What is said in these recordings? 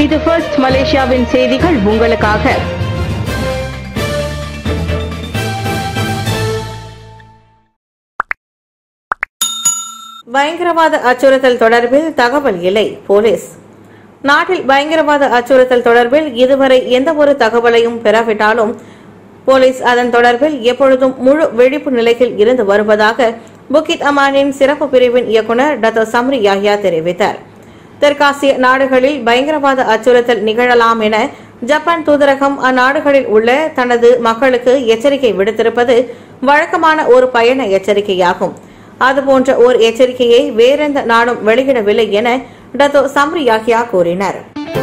இது ஃபர்ஸ்ட் மலேசியாவின் செய்திகள் உங்களுக்காக பயங்கரவாத அச்சுறுத்தல் தொடர்பில் தகவல் இல்லை போலீஸ் நாட்டில் பயங்கரவாத அச்சுறுத்தல் தொடர்பில் இதுவரை எந்த ஒரு தகவலையும் பெறாவிட்டாலும் போலீஸ் அதன் தொடர்பில் எப்பொழுதும் முழு விழிப்பு நிலையில் இருந்து வருவதாக புக்கிட் அமானின் சிறப்பு பிரிவின் இயக்குநர் டாக்டர் சம்ரி யாஹ்யா தெரிவித்தார் தெற்காசிய நாடுகளில் பயங்கரவாத அச்சுறுத்தல் நிகழலாம் என ஜப்பான் தூதரகம் அந்நாடுகளில் உள்ள தனது மக்களுக்கு எச்சரிக்கை விடுத்திருப்பது வழக்கமான ஒரு பயண எச்சரிக்கையாகும் அதுபோன்ற ஒரு எச்சரிக்கையை வேறெந்த நாடும் வெளியிடவில்லை என டத்தோ சம்ரி யாஹ்யா கூறினார்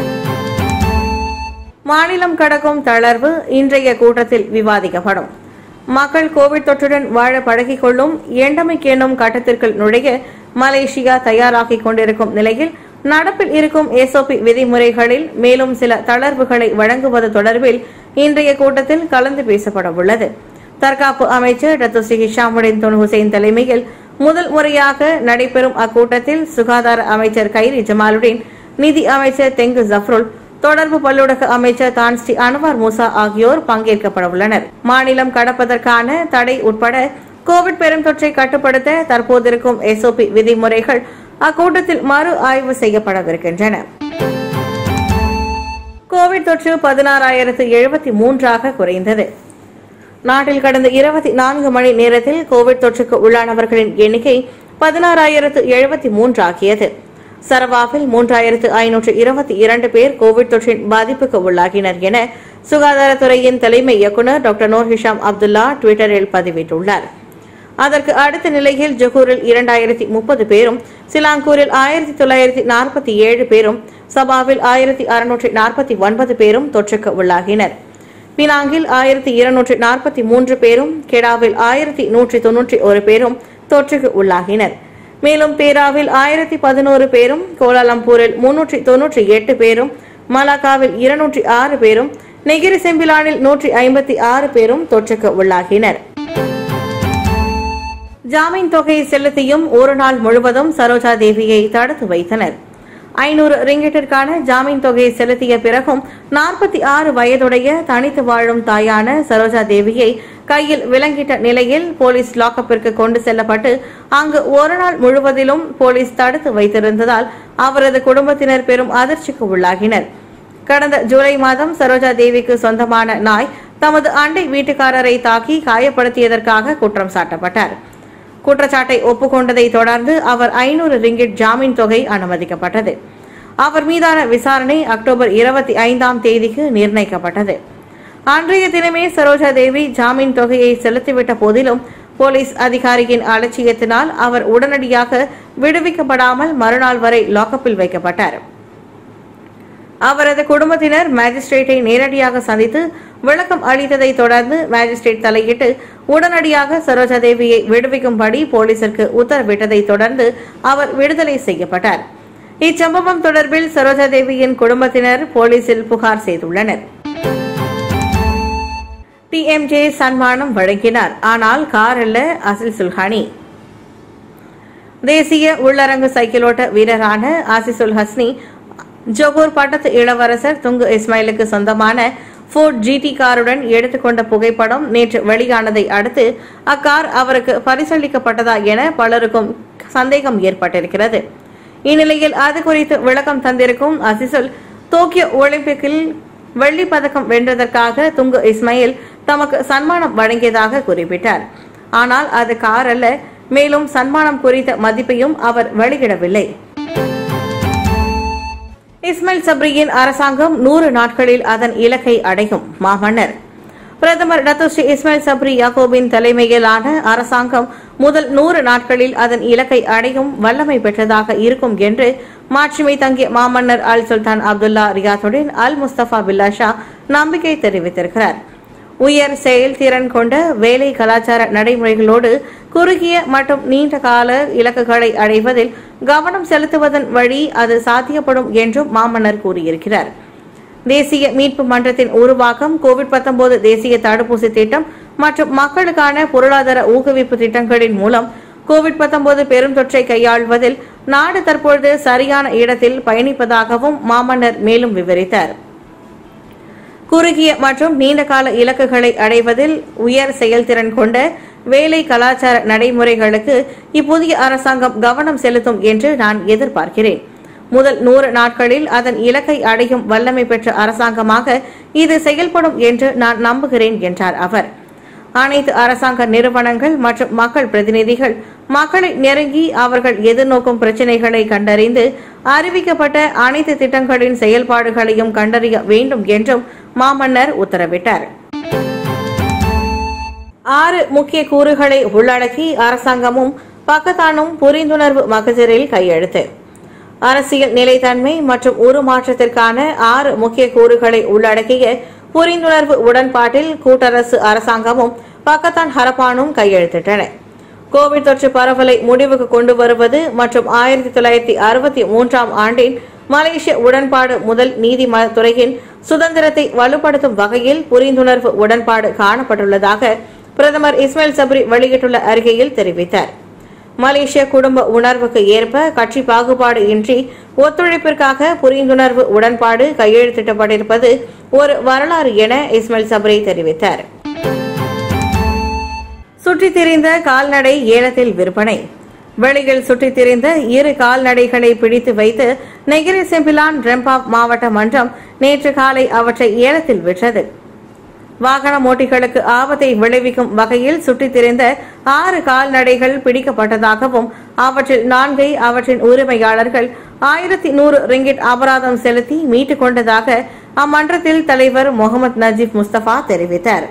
மாநிலம் கடக்கும் தளர்வு இன்றைய கூட்டத்தில் விவாதிக்கப்படும் மக்கள் கோவிட் தொற்றுடன் வாழ பழகிக் கொள்ளும் எண்டமிக் எனும் கட்டத்திற்குள் நுழைய மலேசியா தயாராகிக் கொண்டிருக்கும் நிலையில் நடப்பில் இருக்கும் எஸ்ஓபி விதிமுறைகளில் மேலும் சில தளர்வுகளை வழங்குவது தொடர்பில் இன்றைய கூட்டத்தில் கலந்து பேசப்பட உள்ளது தற்காப்பு அமைச்சர் Datuk Seri Hishammuddin Tun Hussein தலைமையில் முதல் முறையாக நடைபெறும் அக்கூட்டத்தில் சுகாதார அமைச்சர் கைரி ஜமாலுடன் நிதி அமைச்சர் தெங்கு ஜஃப்ருல் தொடர்பு பல்லுடக அமைச்சர் தான் ஸ்ரீ அன்வார் மூசா ஆகியோர் பங்கேற்கப்பட உள்ளனர் மாநிலம் கடப்பதற்கான தடை உட்பட கோவிட் பெருந்தொற்றை கட்டுப்படுத்த தற்போதிருக்கும் எஸ்ஓபி விதிமுறைகள் அக்கூட்டத்தில் மறு ஆய்வு செய்யப்படவிருக்கின்றன கோவிட் தொற்று பதினாறாயிரத்து எழுபத்தி மூன்றாக குறைந்தது நாட்டில் கடந்த இருபத்தி நான்கு மணி நேரத்தில் கோவிட் தொற்றுக்கு உள்ளானவர்களின் எண்ணிக்கை பதினாறாயிரத்து எழுபத்தி மூன்று ஆகியது சரவாவில் மூன்றாயிரத்து ஐநூற்று இருபத்தி இரண்டு பேர் கோவிட் தொற்றின் பாதிப்புக்கு உள்ளாகினர் என சுகாதாரத்துறையின் தலைமை இயக்குநர் டாக்டர் நூர் ஹிஷாம் அப்துல்லா டுவிட்டரில் பதிவிட்டுள்ளார் அதற்கு அடுத்த நிலையில் ஜொகூரில் இரண்டாயிரத்தி முப்பது பேரும் சிலாங்கூரில் ஆயிரத்தி தொள்ளாயிரத்தி நாற்பத்தி ஏழு பேரும் சபாவில் ஆயிரத்தி அறுநூற்றி நாற்பத்தி ஒன்பது பேரும் தொற்றுக்கு உள்ளாகினர் பினாங்கில் ஆயிரத்தி இருநூற்றி நாற்பத்தி மூன்று பேரும் கெடாவில் ஆயிரத்தி நூற்றி தொன்னூற்றி ஒரு பேரும் தொற்றுக்கு உள்ளாகினர் மேலும் பேராவில் ஆயிரத்தி பதினோரு பேரும் கோலாலம்பூரில் முன்னூற்றி தொன்னூற்றி எட்டு பேரும் மலாக்காவில் இருநூற்றி ஆறு பேரும் நெகிரி செம்பிலானில் நூற்றி ஐம்பத்தி ஆறு பேரும் தொற்றுக்கு உள்ளாகினர் ஜாமீன் தொகையை செலுத்தியும் ஒரு நாள் முழுவதும் சரோஜா தேவியை தடுத்து வைத்தனர் ஐநூறு ரிங்கெட்டிற்கான ஜாமீன் தொகையை செலுத்திய பிறகும் நாற்பத்தி ஆறு வயதுடைய தனித்து வாழும் தாயான சரோஜா தேவியை கையில் விலங்கிட்ட நிலையில் போலீஸ் லாக்கப்பிற்கு கொண்டு செல்லப்பட்டு அங்கு ஒரு நாள் முழுவதிலும் போலீஸ் தடுத்து வைத்திருந்ததால் அவரது குடும்பத்தினர் பெரும் அதிர்ச்சிக்கு உள்ளாகினர் கடந்த ஜூலை மாதம் சரோஜா தேவிக்கு சொந்தமான நாய் தமது அண்டை வீட்டுக்காரரை தாக்கி காயப்படுத்தியதற்காக குற்றம் சாட்டப்பட்டார் குற்றச்சாட்டை ஒப்புக்கொண்டதை தொடர்ந்து அவர் ஐநூறு ரிங்கிட் ஜாமீன் தொகை அனுமதிக்கப்பட்டது அவர் மீதான விசாரணை அக்டோபர் இருபத்தி ஐந்தாம் தேதிக்கு நிர்ணயிக்கப்பட்டது அன்றைய தினமே சரோஜா தேவி ஜாமீன் தொகையை செலுத்திவிட்ட போதிலும் போலீஸ் அதிகாரியின் அலட்சியத்தினால் அவர் உடனடியாக விடுவிக்கப்படாமல் மறுநாள் வரை லாக்கப்பில் வைக்கப்பட்டார் அவரது குடும்பத்தினர் மேஜிஸ்ட்ரேட்டை நேரடியாக சந்தித்து விளக்கம் அளித்ததை தொடர்ந்து மேஜிஸ்ட்ரேட் தலையிட்டு உடனடியாக சரோஜா தேவியை விடுவிக்கும்படி போலீசிற்கு உத்தரவிட்டதை தொடர்ந்து அவர் விடுதலை செய்யப்பட்டார் இச்சம்பவம் தொடர்பில் சரோஜா தேவியின் குடும்பத்தினர் போலீசில் புகார் செய்துள்ளனர் டிஎம்ஜே சன்மானம் வழங்கினார் ஆனால் கார் அல்ல அசில் சுல்ஹானி தேசிய உள்ளரங்கு சைக்கிளோட்ட வீரரான ஆசிசுல் ஹஸ்னி ஜொகூர் பட்டத்து இளவரசர் துங்கு இஸ்மாயிலுக்கு சொந்தமான ஃபோர்ட் ஜிடி காருடன் எடுத்துக்கொண்ட புகைப்படம் நேற்று வெளியானதை அடுத்து அக்கார் அவருக்கு பரிசளிக்கப்பட்டதா என பலருக்கும் சந்தேகம் ஏற்பட்டிருக்கிறது இந்நிலையில் அது குறித்து விளக்கம் தந்திருக்கும் அசிசுல் டோக்கியோ ஒலிம்பிக்கில் வெள்ளி பதக்கம் வென்றதற்காக துங்கு இஸ்மாயில் தமக்கு சன்மானம் வழங்கியதாக குறிப்பிட்டார் ஆனால் அது கார் அல்ல மேலும் சன்மானம் குறித்த மதிப்பையும் அவர் வெளியிடவில்லை இஸ்மாயில் சப்ரியின் அரசாங்கம் நூறு நாட்களில் அதன் இலக்கை அடையும் மாமன்னர் பிரதமர் டத்துஸ்ரீ இஸ்மாயில் சப்ரி யாகோபின் தலைமையிலான அரசாங்கம் முதல் நூறு நாட்களில் அதன் இலக்கை அடையும் வல்லமை பெற்றதாக இருக்கும் என்று மாட்சிமை தங்கிய மாமன்னர் அல் சுல்தான் அப்துல்லா ரியாத்துடன் அல் முஸ்தபா பில்லா ஷா நம்பிக்கை தெரிவித்திருக்கிறார் உயர் செயல்திறன் கொண்ட வேலை கலாச்சார நடைமுறைகளோடு குறுகிய மற்றும் நீண்ட கால இலக்குகளை அடைவதில் கவனம் செலுத்துவதன் வழி அது சாத்தியப்படும் என்றும் மாமன்னர் கூறியிருக்கிறார் தேசிய மீட்பு மன்றத்தின் உருவாக்கம் கோவிட் 19 தேசிய தடுப்பூசி திட்டம் மற்றும் மக்களுக்கான பொருளாதார ஊக்குவிப்பு திட்டங்களின் மூலம் கோவிட் 19 பெரும் தொற்றை கையாள்வதில் நாடு தற்பொழுது சரியான இடத்தில் பயணிப்பதாகவும் மாமன்னர் மேலும் விவரித்தார் குறுகிய மற்றும் நீண்டகால இலக்குகளை அடைவதில் உயர் செயல்திறன் கொண்ட வேலை கலாச்சார நடைமுறைகளுக்கு இப்புதிய அரசாங்கம் கவனம் செலுத்தும் என்று நான் எதிர்பார்க்கிறேன் முதல் நூறு நாட்களில் அதன் இலக்கை அடையும் வல்லமை பெற்ற அரசாங்கமாக இது செயல்படும் என்று நான் நம்புகிறேன் என்றார் அவர் அனைத்து அரசாங்க நிறுவனங்கள் மற்றும் மக்கள் பிரதிநிதிகள் மக்களை நெருங்கி அவர்கள் எதிர்நோக்கும் பிரச்சினைகளை கண்டறிந்து அறிவிக்கப்பட்ட அனைத்து திட்டங்களின் செயல்பாடுகளையும் கண்டறிய வேண்டும் என்றும் மாமன்னர் உத்தரவிட்டார் ஆறு முக்கிய கூறுகளை உள்ளடக்கி அரசாங்கமும் பக்கத்தானும் புரிந்துணர்வு மகஜரில் கையெழுத்து அரசியல் நிலைத்தன்மை மற்றும் உருமாற்றத்திற்கான ஆறு முக்கிய கூறுகளை உள்ளடக்கிய புரிந்துணர்வு உடன்பாட்டில் கூட்டரசு அரசாங்கமும் பக்கத்தான் ஹரப்பானும் கையெழுத்திட்டன கோவிட் தொற்று பரவலை முடிவுக்கு கொண்டு வருவது மற்றும் ஆயிரத்தி தொள்ளாயிரத்தி அறுபத்தி மூன்றாம் ஆண்டின் மலேசிய உடன்பாடு முதல் நீதித்துறையின் சுதந்திரத்தை வலுப்படுத்தும் வகையில் புரிந்துணர்வு உடன்பாடு காணப்பட்டுள்ளதாக பிரதமர் இஸ்மாயில் சப்ரி வெளியிட்டுள்ள அறிக்கையில் தெரிவித்தார் மலேசிய குடும்ப உணர்வுக்கு ஏற்ப கட்சி பாகுபாடு இன்றி ஒத்துழைப்பிற்காக புரிந்துணர்வு உடன்பாடு கையெழுத்திடப்பட்டிருப்பது ஒரு வரலாறு என இஸ்மாயில் சப்ரி தெரிவித்தார் சுற்றித் திரிந்த கால்நடை ஏலத்தில் விற்பனை வெளியில் சுற்றித் திரிந்த இரு கால்நடைகளை பிடித்து வைத்து நெகிரி செம்பிலான் ரெம்பாப் மாவட்ட மன்றம் நேற்று காலை அவற்றை ஏலத்தில் விற்றது வாகன ஓட்டிகளுக்கு ஆபத்தை விளைவிக்கும் வகையில் சுற்றித் திரிந்த ஆறு கால்நடைகள் பிடிக்கப்பட்டதாகவும் அவற்றில் நான்கை அவற்றின் உரிமையாளர்கள் ஆயிரத்தி நூறு ரிங்கிட் அபராதம் செலுத்தி மீட்டுக் கொண்டதாக அம்மன்றத்தில் தலைவர் முகமது நஜீப் முஸ்தபா தெரிவித்தார்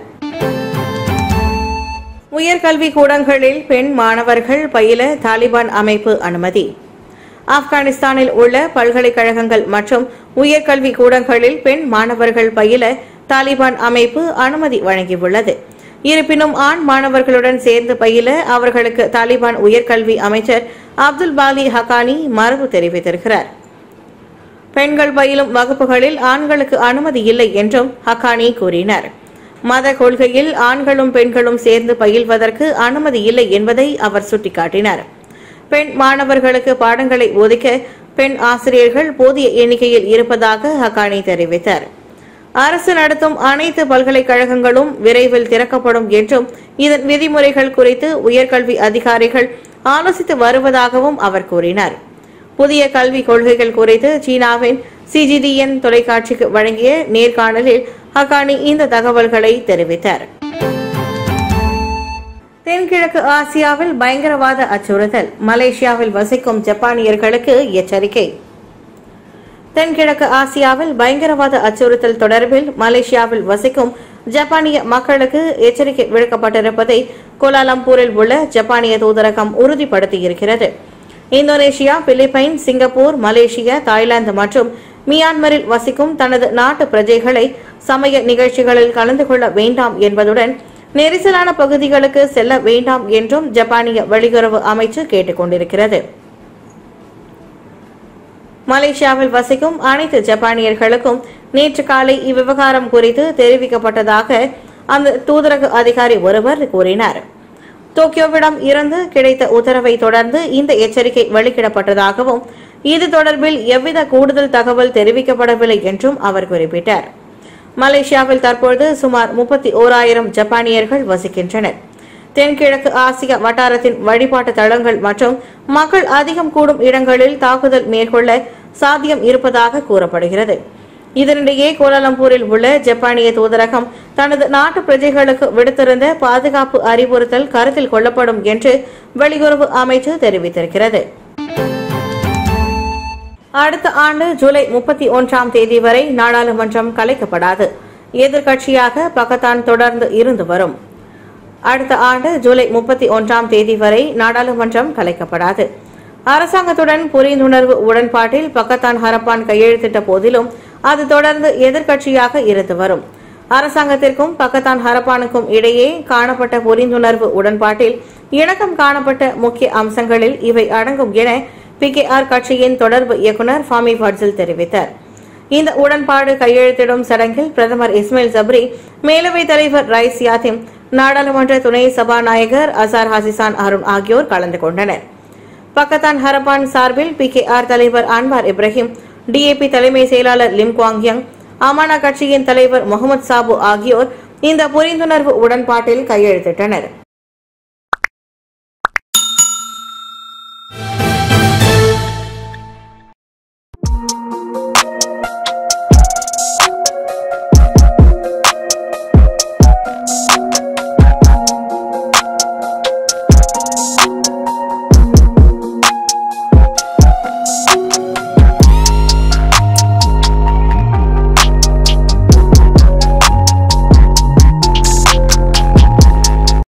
உயர்கல்வி கூடங்களில் பெண் மாணவர்கள் பயில தாலிபான் அமைப்பு அனுமதி ஆப்கானிஸ்தானில் உள்ள பல்கலைக்கழகங்கள் மற்றும் உயர்கல்வி கூடங்களில் பெண் மாணவர்கள் பயில தாலிபான் அமைப்பு அனுமதி வழங்கியுள்ளது இருப்பினும் ஆண் மாணவர்களுடன் சேர்ந்து பயில அவர்களுக்கு தாலிபான் உயர்கல்வி அமைச்சர் அப்துல் பாலி ஹக்கானி மரபு தெரிவித்திருக்கிறார் பெண்கள் பயிலும் வகுப்புகளில் ஆண்களுக்கு அனுமதி இல்லை என்றும் ஹக்கானி கூறினார் மத கொள்கையில் ஆண்களும் பெண்களும் சேர்ந்து பயில்வதற்கு அனுமதி இல்லை என்பதை அவர் சுட்டிக்காட்டினார் பெண் மாணவர்களுக்கு பாடங்களை ஒதுக்க பெண் ஆசிரியர்கள் போதிய எண்ணிக்கையில் இருப்பதாக ஹக்கானி தெரிவித்தார் அரசு நடத்தும் அனைத்து பல்கலைக்கழகங்களும் விரைவில் திறக்கப்படும் என்றும் இதன் விதிமுறைகள் குறித்து உயர்கல்வி அதிகாரிகள் ஆலோசித்து வருவதாகவும் அவர் கூறினார் புதிய கல்விக் கொள்கைகள் குறித்து சீனாவின் சிஜிடிஎன் தொலைக்காட்சிக்கு வழங்கிய நேர்காணலில் ஹக்கானி இந்த தகவல்களை தெரிவித்தார் தென்கிழக்கு ஆசியாவில் பயங்கரவாத அச்சுறுத்தல் மலேசியாவில் வசிக்கும் ஜப்பானியர்களுக்கு எச்சரிக்கை தென்கிழக்கு ஆசியாவில் பயங்கரவாத அச்சுறுத்தல் தொடர்பில் மலேசியாவில் வசிக்கும் ஜப்பானிய மக்களுக்கு எச்சரிக்கை விடுக்கப்பட்டிருப்பதை கோலாலம்பூரில் உள்ள ஜப்பானிய தூதரகம் உறுதிப்படுத்தியிருக்கிறது Indonesia Philippine Singapore Malaysia Thailand மற்றும் மியான்மரில் வசிக்கும் தனது நாட்டு பிரஜைகளை சமய நிகழ்ச்சிகளில் கலந்து கொள்ள வேண்டாம் என்பதுடன் நெரிசலான பகுதிகளுக்கு செல்ல வேண்டாம் என்றும் ஜப்பானிய வெளியுறவு அமைச்சு கேட்டுக் கொண்டிருக்கிறது மலேசியாவில் வசிக்கும் அனைத்து ஜப்பானியர்களுக்கும் நேற்று காலை இவ்விவகாரம் குறித்து தெரிவிக்கப்பட்டதாக அந்த தூதரக அதிகாரி ஒருவர் கூறினார் டோக்கியோவிடம் இருந்து கிடைத்த உத்தரவை தொடர்ந்து இந்த எச்சரிக்கை வெளியிடப்பட்டதாகவும் இது தொடர்பில் எவ்வித கூடுதல் தகவல் தெரிவிக்கப்படவில்லை என்றும் அவர் குறிப்பிட்டார் மலேசியாவில் தற்பொழுது சுமார் முப்பத்தி ஓராயிரம் ஜப்பானியர்கள் வசிக்கின்றனர் தென்கிழக்கு ஆசிய வட்டாரத்தின் வழிபாட்டு தளங்கள் மற்றும் மக்கள் அதிகம் கூடும் இடங்களில் தாக்குதல் மேற்கொள்ள சாத்தியம் இருப்பதாக கூறப்படுகிறது இதனிடையே கோலாலம்பூரில் உள்ள ஜப்பானிய தூதரகம் தனது நாட்டு பிரஜைகளுக்கு விடுத்திருந்த பாதுகாப்பு அறிவுறுத்தல் கருத்தில் கொள்ளப்படும் என்று வெளியுறவு அமைச்சு தெரிவித்திருக்கிறது அடுத்த ஆண்டு ஜூலை முப்பத்தி ஒன்றாம் தேதி வரை நாடாளுமன்றம் கலைக்கப்படாது எதிர்க்கட்சியாக பக்கத்தான் தொடர்ந்து இருந்து வரும் அடுத்த ஆண்டு ஜூலை முப்பத்தி ஒன்றாம் தேதி வரை நாடாளுமன்றம் கலைக்கப்படாது அரசாங்கத்துடன் புரிந்துணர்வு உடன்பாட்டில் பக்கத்தான் ஹரப்பான் கையெழுத்திட்ட போதிலும் அது தொடர்ந்து எதிர்க்கட்சியாக இருந்து வரும் அரசாங்கத்திற்கும் பக்கத்தான் ஹரப்பானுக்கும் இடையே காணப்பட்ட புரிந்துணர்வு உடன்பாட்டில் இணக்கம் காணப்பட்ட முக்கிய அம்சங்களில் இவை அடங்கும் என பி கே ஆர் கட்சியின் தொடர்பு இயக்குநர் ஃபாமி ஃபட்சில் தெரிவித்தார் இந்த உடன்பாடு கையெழுத்திடும் சடங்கில் பிரதமர் இஸ்மாயில் சப்ரி மேலவை தலைவர் ரைஸ் யாத்திம் நாடாளுமன்ற துணை சபாநாயகர் அசார் ஹசிசான் அருண் ஆகியோர் கலந்து கொண்டனர் பக்கத்தான் ஹரப்பான் சார்பில் பி கே ஆர் தலைவர் அன்வார் இப்ராஹிம் டிஏபி தலைமை செயலாளர் லிம் குவாங் யங் அமானா கட்சியின் தலைவர் முகமது சாபு ஆகியோர் இந்த புரிந்துணர்வு உடன்பாட்டில் கையெழுத்திட்டனர்